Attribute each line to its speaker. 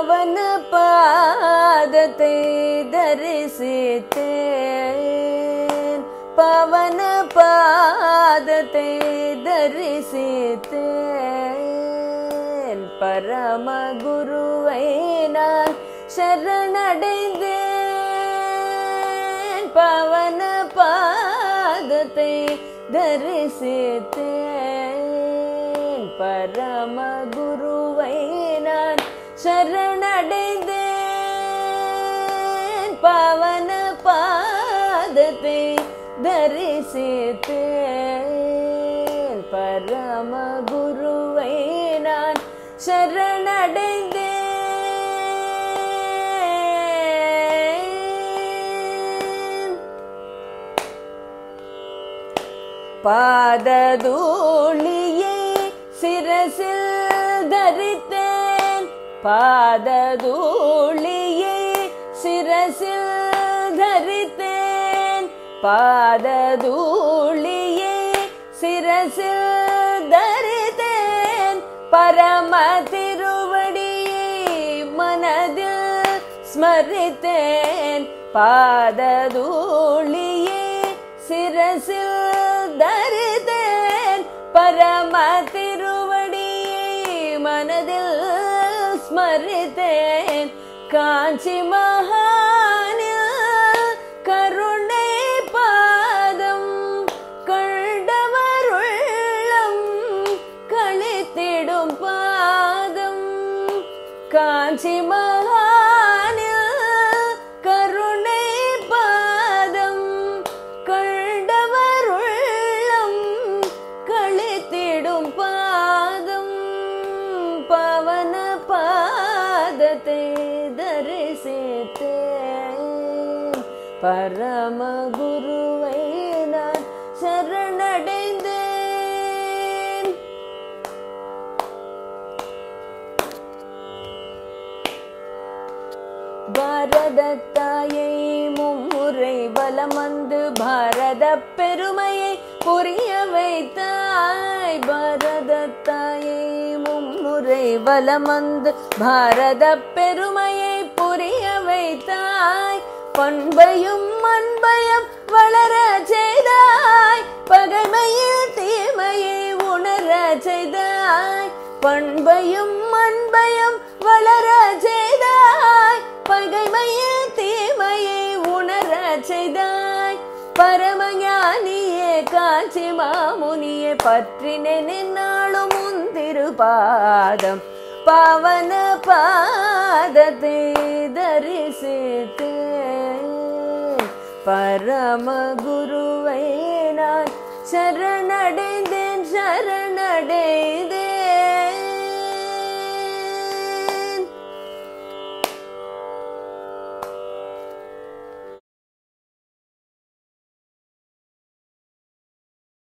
Speaker 1: பவன பாதத்தை தரிசித்தேன் பவன பாதத்தை தரிசித்தேன் பரம குருவை நான் சரணடைந்தேன் பவன பாதத்தை தரிசித்தேன் பரம குருவை நான் சரணடைந்தேன் பவன பாதத்தை தரிசித்தேன் பரம குருவை நான் சரணடைந்தேன் பாததூளியை சிரசில் தரித்தேன் பாததூளியை சிரசில் தரித்தேன் பாததூளியை சிரசில் தரித்தேன் பரம திருவடியை மனதில் ஸ்மரித்தேன் பாததூளியை சிரசில் தரித்தேன் பரம திருவடியை மனதில் ஸ்மரித்தேன் காஞ்சி மகானில் கருணை பாதம் கண்டவருள்ளம் கழித்திடும் பாதம் காஞ்சி மகானில் கருணை பாதம் கண்டவருள்ளம் கழித்திடும் பாதம் பவன பாதத்தை தரிசித்தேன் பரம குருவை நான் சரணடைந்தேன் பாரத தாயை மும்முறை வலம் வந்து பாரத பெருமையை புரிய வைத்தாய் பாரத தாயை மும்முறை வலம் வந்து பாரத பெருமையை புரிய வைத்தாய் பண்பையும் அன்பையும் வளர செய்தாய் பகைமையில் தீமையை உணர செய்தாய் பண்பையும் அன்பையும் வளர செய்தாய் பகைமையில் தீமையை உணர செய்தாய் பரமஞானியே காட்சி மாமுனியே பற்றினே நின்னாலும் முந்திரு பாதம் பவன பாதத்தை தரிசித்தேன் பரம குருவை நான் சரணடைந்தேன் சரணடைந்தேன்